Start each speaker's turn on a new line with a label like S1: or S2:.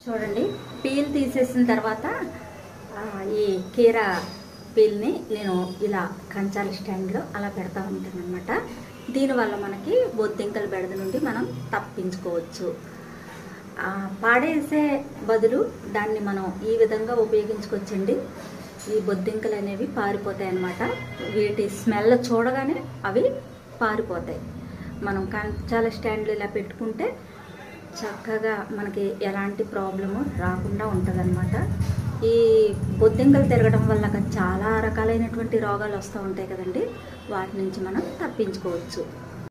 S1: చూడండి పీల్ తీసేసిన తర్వాత ఆ, ఈ కీరా పీల్ని నేను ఇలా కంచాల స్టాండ్లో అలా పెడతా ఉంటాను అనమాట దీనివల్ల మనకి బొద్దింకల బెడద నుండి మనం తప్పించుకోవచ్చు ఆ, పాడేసే బదులు దాన్ని మనం ఈ విధంగా ఉపయోగించుకోవచ్చండి ఈ బొద్దింకలు అనేవి పారిపోతాయి అన్నమాట వీటి స్మెల్ చూడగానే అవి పారిపోతాయి మనం కంచాల స్టాండ్లు ఇలా పెట్టుకుంటే చక్కగా మనకి ఎలాంటి ప్రాబ్లము రాకుండా ఉంటుందన్నమాట ఈ బొద్దింకలు తిరగడం వల్ల చాలా రకాలైనటువంటి రోగాలు వస్తూ ఉంటాయి కదండి వాటి నుంచి మనం తప్పించుకోవచ్చు